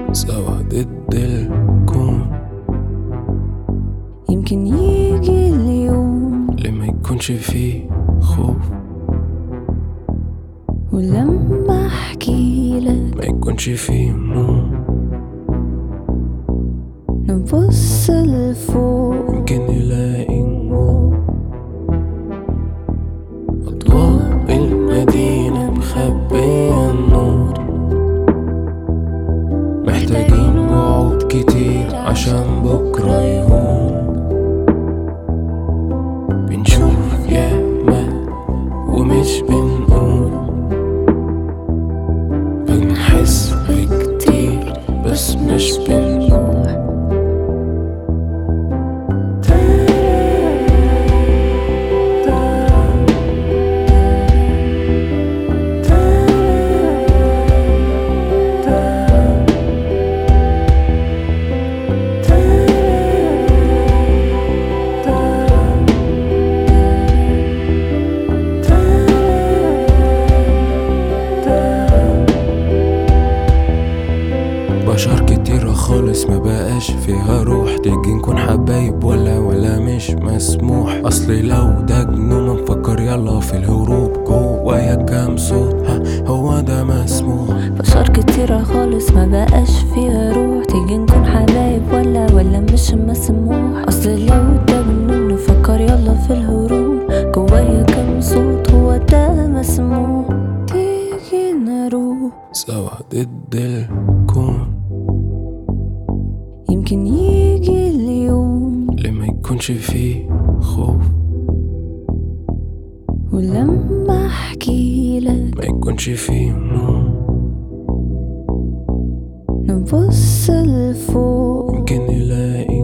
سوا ضد الكون يمكن يجي اليوم اللي ما يكونش فيه خوف ولما احكي لك ما يكونش فيه نوم نبص لفوق يمكن نلاقي نور أضواء المدينة مخبية النور محتاجين وعود كتير عشان بكرة يهون بنشوف ياما ومش بنقول بنحس بكتير بس مش بنقول بشر كتيرة خالص ما بقاش فيها روح تيجي نكون حبايب ولا ولا مش مسموح اصلي لو ده جنون مفكر يلا في الهروب جوايا كام صوت ها هو ده مسموح بشر كتيرة خالص ما بقاش فيها روح تيجي نكون حبايب ولا ولا مش مسموح اصل لو ده جنون نفكر يلا في الهروب جوايا كام صوت هو ده مسموح تيجي نروح سوا ضد الكون يمكن يجي اليوم اللي ما يكونش فيه خوف ولما احكي لك ما يكونش فيه نوم نبص لفوق يمكن نلاقي